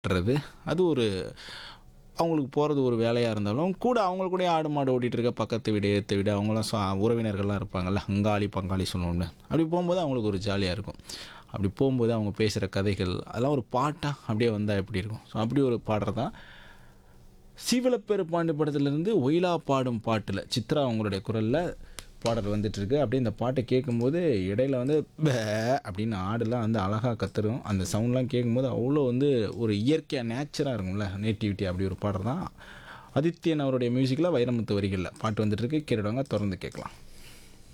றது அது ஒரு அவங்களுக்கு போகிறது ஒரு வேலையாக இருந்தாலும் கூட அவங்க கூட ஆடு மாடு ஓட்டிகிட்டு இருக்க பக்கத்து வீடு ஏற்ற வீடு அவங்களாம் சா உறவினர்கள்லாம் இருப்பாங்கல்ல அங்காளி பங்காளி சொல்லுவோம்ல அப்படி போகும்போது அவங்களுக்கு ஒரு ஜாலியாக இருக்கும் அப்படி போகும்போது அவங்க பேசுகிற கதைகள் அதெல்லாம் ஒரு பாட்டாக அப்படியே வந்தால் எப்படி இருக்கும் ஸோ அப்படி ஒரு பாடுறது தான் சீவலப்பேறு பாண்டு படத்துலேருந்து ஒயிலா பாடும் பாட்டில் சித்ரா அவங்களுடைய குரலில் பாடல் வந்துட்டுருக்கு அப்படியே இந்த பாட்டை கேட்கும்போது இடையில வந்து பே அப்படின்னு ஆடுலாம் வந்து அழகாக கத்துரும் அந்த சவுண்ட்லாம் கேட்கும்போது அவ்வளோ வந்து ஒரு இயற்கையாக நேச்சராக இருக்கும்ல நேட்டிவிட்டி அப்படி ஒரு பாடல் தான் ஆதித்யன் அவருடைய மியூசிக்கில் வைரமுத்து வரிகளில் பாட்டு வந்துட்டுருக்கு கேட்டுடுவாங்க தொடர்ந்து கேட்கலாம்